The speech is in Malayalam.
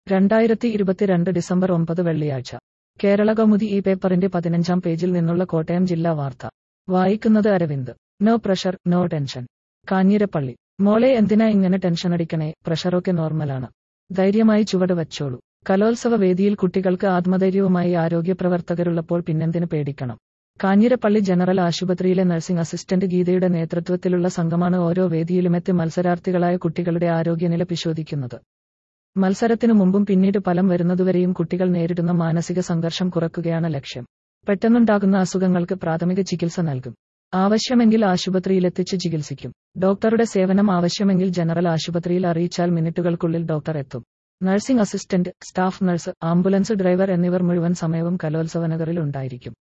രണ്ടായിരത്തി ഇരുപത്തിരണ്ട് ഡിസംബർ ഒമ്പത് വെള്ളിയാഴ്ച കേരള കൗമുദി ഈ പേപ്പറിന്റെ പതിനഞ്ചാം പേജിൽ നിന്നുള്ള കോട്ടയം ജില്ലാ വാർത്ത വായിക്കുന്നത് Aravind no pressure no tension Kanjirappally മോളെ എന്തിനാ ഇങ്ങനെ ടെൻഷൻ അടിക്കണേ പ്രഷറൊക്കെ നോർമലാണ് ധൈര്യമായി ചുവട് വച്ചോളൂ കലോത്സവ വേദിയിൽ കുട്ടികൾക്ക് ആത്മധൈര്യവുമായി ആരോഗ്യ പ്രവർത്തകരുള്ളപ്പോൾ പിന്നെന്തിന് പേടിക്കണം കാഞ്ഞിരപ്പള്ളി ജനറൽ ആശുപത്രിയിലെ നഴ്സിംഗ് അസിസ്റ്റന്റ് ഗീതയുടെ നേതൃത്വത്തിലുള്ള സംഘമാണ് ഓരോ വേദിയിലുമെത്തി മത്സരാർത്ഥികളായ കുട്ടികളുടെ ആരോഗ്യനില പരിശോധിക്കുന്നത് മത്സരത്തിനു മുമ്പും പിന്നീട് ഫലം വരുന്നതുവരെയും കുട്ടികൾ നേരിടുന്ന മാനസിക സംഘർഷം കുറയ്ക്കുകയാണ് ലക്ഷ്യം പെട്ടെന്നുണ്ടാകുന്ന അസുഖങ്ങൾക്ക് പ്രാഥമിക ചികിത്സ നൽകും ആവശ്യമെങ്കിൽ ആശുപത്രിയിലെത്തിച്ച് ചികിത്സിക്കും ഡോക്ടറുടെ സേവനം ആവശ്യമെങ്കിൽ ജനറൽ ആശുപത്രിയിൽ അറിയിച്ചാൽ മിനിറ്റുകൾക്കുള്ളിൽ ഡോക്ടർ എത്തും nursing assistant staff nurse ambulance driver എന്നിവർ മുഴുവൻ സമയവും കലോത്സവ നഗറിൽ ഉണ്ടായിരിക്കും